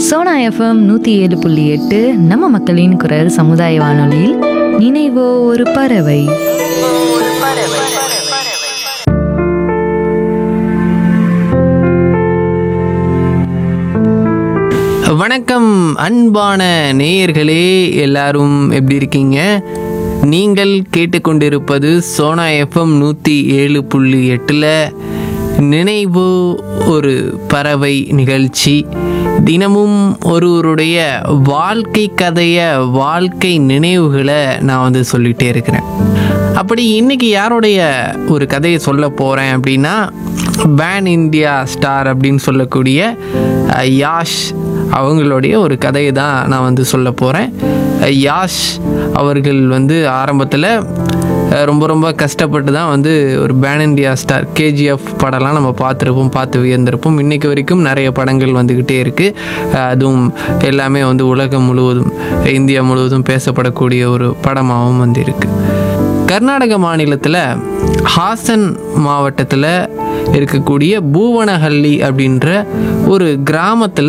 Sona FM நூற்றி ஏழு புள்ளி எட்டு நம்ம மக்களின் குரல் சமுதாய வானொலியில் நினைவோ ஒரு பறவை வணக்கம் அன்பான நேயர்களே எல்லாரும் எப்படி இருக்கீங்க நீங்கள் கேட்டுக்கொண்டிருப்பது சோனா எஃப்எம் நூற்றி ஏழு புள்ளி எட்டில் நினைவு ஒரு பறவை நிகழ்ச்சி தினமும் ஒருவருடைய வாழ்க்கை கதையை வாழ்க்கை நினைவுகளை நான் வந்து சொல்லிகிட்டே இருக்கிறேன் அப்படி இன்னைக்கு யாருடைய ஒரு கதையை சொல்ல போகிறேன் அப்படின்னா பேன் இந்தியா ஸ்டார் அப்படின்னு சொல்லக்கூடிய அஹ், யாஷ் அவங்களுடைய ஒரு கதையை தான் நான் வந்து சொல்ல போகிறேன் யாஷ் அவர்கள் வந்து ஆரம்பத்தில் ரொம்ப ரொம்ப கஷ்டப்பட்டு தான் வந்து ஒரு பேன் இந்தியா ஸ்டார் கேஜிஎஃப் படம்லாம் நம்ம பார்த்துருப்போம் பார்த்து வியந்திருப்போம் இன்றைக்கு வரைக்கும் நிறைய படங்கள் வந்துக்கிட்டே இருக்குது அதுவும் எல்லாமே வந்து உலகம் முழுவதும் இந்தியா முழுவதும் பேசப்படக்கூடிய ஒரு படமாகவும் வந்து இருக்குது கர்நாடக மாநிலத்தில் ஹாசன் மாவட்டத்தில் இருக்கக்கூடிய பூவனஹள்ளி அப்படின்ற ஒரு கிராமத்தில்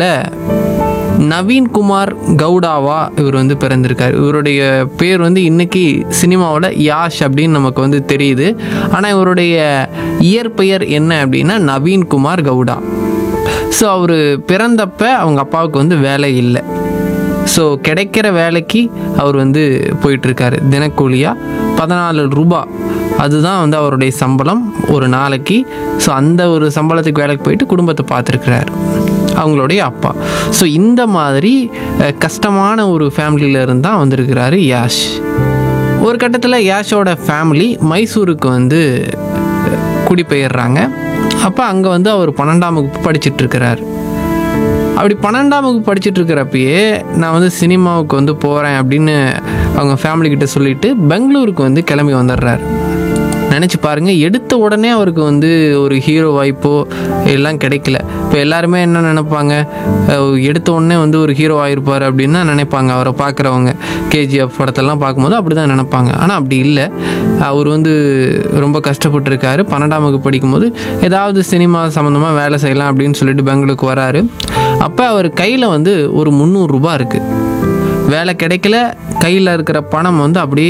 நவீன்குமார் கவுடாவா இவர் வந்து பிறந்திருக்கார் இவருடைய பேர் வந்து இன்னைக்கு சினிமாவோட யாஷ் அப்படின்னு நமக்கு வந்து தெரியுது ஆனால் இவருடைய இயற்பெயர் என்ன அப்படின்னா நவீன்குமார் கவுடா ஸோ அவர் பிறந்தப்ப அவங்க அப்பாவுக்கு வந்து வேலை இல்லை ஸோ கிடைக்கிற வேலைக்கு அவர் வந்து போயிட்டுருக்காரு தினக்கூலியாக பதினாலு ரூபா அதுதான் வந்து அவருடைய சம்பளம் ஒரு நாளைக்கு ஸோ அந்த ஒரு சம்பளத்துக்கு வேலைக்கு போயிட்டு குடும்பத்தை பார்த்துருக்கிறாரு அவங்களுடைய அப்பா ஸோ இந்த மாதிரி அஹ், கஷ்டமான ஒரு ஃபேமிலியில இருந்து தான் வந்திருக்கிறாரு யாஷ் ஒரு கட்டத்தில் யாஷோட ஃபேமிலி மைசூருக்கு வந்து அஹ், குடிபெயர்றாங்க அப்போ அங்கே வந்து அவர் பன்னெண்டாம் வகுப்பு படிச்சிட்டு இருக்கிறார் அப்படி பன்னெண்டாம் வகுப்பு படிச்சுட்டு இருக்கிறப்பயே நான் வந்து சினிமாவுக்கு வந்து போகிறேன் அப்படின்னு அவங்க ஃபேமிலி கிட்ட சொல்லிட்டு பெங்களூருக்கு வந்து கிளம்பி வந்துடுறாரு நினச்சி பாருங்க எடுத்த உடனே அவருக்கு வந்து ஒரு ஹீரோ வாய்ப்போ எல்லாம் கிடைக்கல இப்போ எல்லாருமே என்ன நினைப்பாங்க அஹ் எடுத்த உடனே வந்து ஒரு ஹீரோ ஆயிருப்பார் அப்படின்னு தான் நினைப்பாங்க அவரை பார்க்குறவங்க கேஜிஎஃப் படத்தெல்லாம் பார்க்கும்போது அப்படி தான் நினைப்பாங்க ஆனால் அப்படி இல்லை அவர் வந்து ரொம்ப கஷ்டப்பட்டுருக்காரு பன்னெண்டாம் வகுப்பு படிக்கும்போது ஏதாவது சினிமா சம்மந்தமாக வேலை செய்யலாம் அப்படின்னு சொல்லிட்டு பெங்களூருக்கு வராரு அப்போ அவர் கையில் வந்து ஒரு முந்நூறுரூபா இருக்குது வேலை கிடைக்கல கையில் இருக்கிற பணம் வந்து அப்படியே